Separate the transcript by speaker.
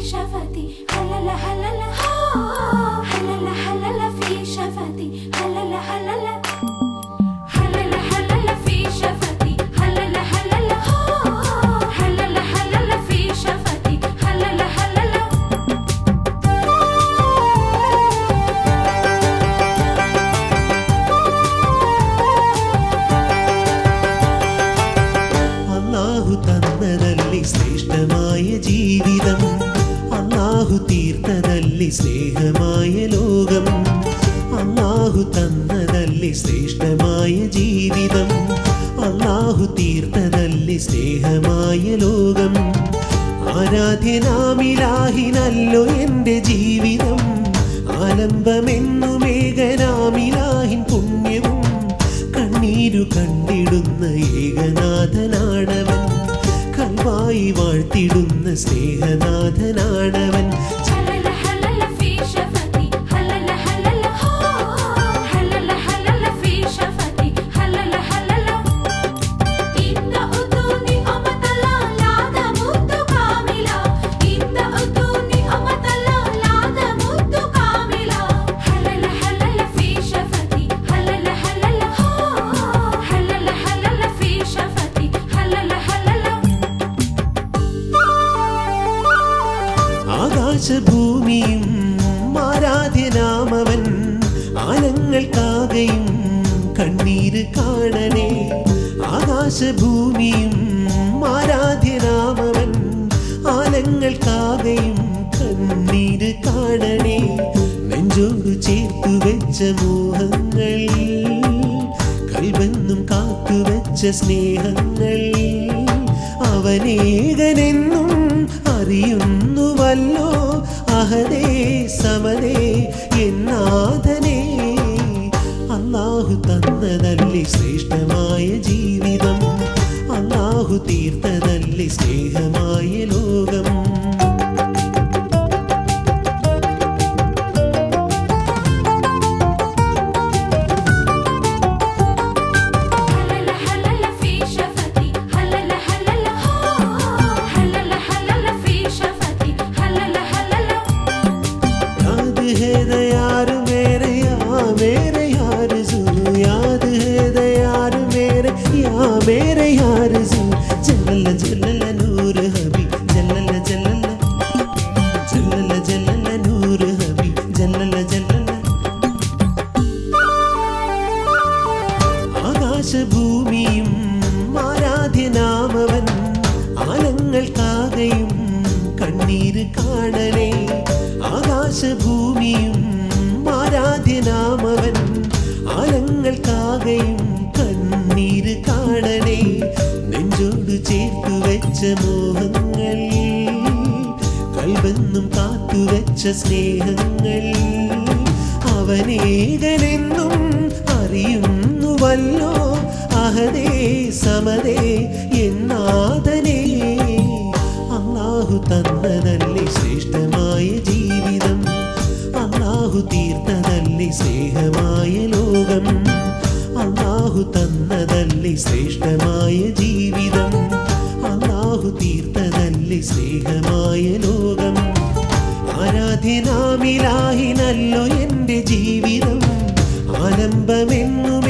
Speaker 1: شفتي هللا هللا هللا هللا في شفتي هللا هللا هللا هللا في شفتي هللا هللا هللا هللا في شفتي هللا هللا
Speaker 2: അള്ളാഹു തന്നതല്ലി ശ്രേഷ്ഠമായ ജീവിതം അള്ളാഹു തീർത്തതല്ലി സ്നേഹമായ ലോകം അള്ളാഹു തന്നതല്ലി ശ്രേഷ്ഠമായ ജീവിതം അള്ളാഹു തീർത്തതല്ലി സ്നേഹമായ ലോകം ആരാധ്യനാമിലാഹിനല്ലോ എൻ്റെ ജീവിതം ആലംബമെന്നുമേകനാമിലാഹിൻ പുണ്യവും കണ്ണീരു കണ്ടിടുന്ന ഏകനാഥനാണവൻ കൽവായി വാഴ്ത്തിടുന്ന സ്നേഹനാഥനാണവൻ
Speaker 1: هللا هللا في شفتي هللا هللا هللا هللا في شفتي هللا هللا إنت أتوني أمة الله لا تموت كاملا إنت أتوني أمة الله لا تموت كاملا هللا هللا في شفتي هللا هللا هللا هللا في شفتي هللا هللا
Speaker 2: ആകാശഭൂമിയും ആരാധ്യനാമവൻ ആനങ്ങൾക്കാകെയും കണ്ണീര് കാണണേ ആകാശഭൂമിയും ആരാധ്യനാമവൻ ആനങ്ങൾക്കാകെയും കണ്ണീര് കാണണേ നെഞ്ചോട് ചേർത്തു വെച്ച മോഹങ്ങൾ കൽബെന്നും കാത്തുവെച്ച സ്നേഹങ്ങൾ അവനേകനെന്നും അറിയുന്നുവല്ലോ അഹദേ സമതേ എന്നാഥനേ അള്ളാഹു തന്നതല്ലി ശ്രേഷ്ഠമായ ജീവിതം അള്ളാഹു തീർത്തതല്ലി സ്നേഹമായ ലോകം
Speaker 1: هللا هللا في شفتي هللا هللا هللا هللا في شفتي هللا هللا
Speaker 2: याद है दयार मेरे या मेरे यार जू याद है दयार मेरे या मेरे यार जू जलल जलल नूर हबी जलल जलल जलल जलल नूर हबी जलल जलल ആകാശഭൂമിയും ആരാധ്യനാമവൻ ആനങ്ങൾക്കാകെയും കണ്ണീര് കാണണേ ആകാശഭൂമിയും ആരാധ്യനാമവൻ ആനങ്ങൾക്കാകെയും കണ്ണീര് കാണണേ നെഞ്ചോട് ചേർത്തു വെച്ച മോഹങ്ങൾ കൽബെന്നും കാത്തുവെച്ച സ്നേഹങ്ങൾ അവനേകനെന്നും അറിയുന്നുവല്ലോ അഹദേ സമതേ എന്നാഥനേ അള്ളാഹു തന്നതല്ലേ ശ്രേഷ്ഠമായ ജീവിതം അള്ളാഹു തീർത്തതല്ലേ സ്നേഹമായ ലോകം അള്ളാഹു തന്നതല്ലേ ശ്രേഷ്ഠമായ ജീവിതം അള്ളാഹു തീർത്തതല്ലേ സ്നേഹമായ ലോകം ആരാധ്യനാമിലാഹിനല്ലോ എൻ്റെ ജീവിതം ആലംബമെന്നു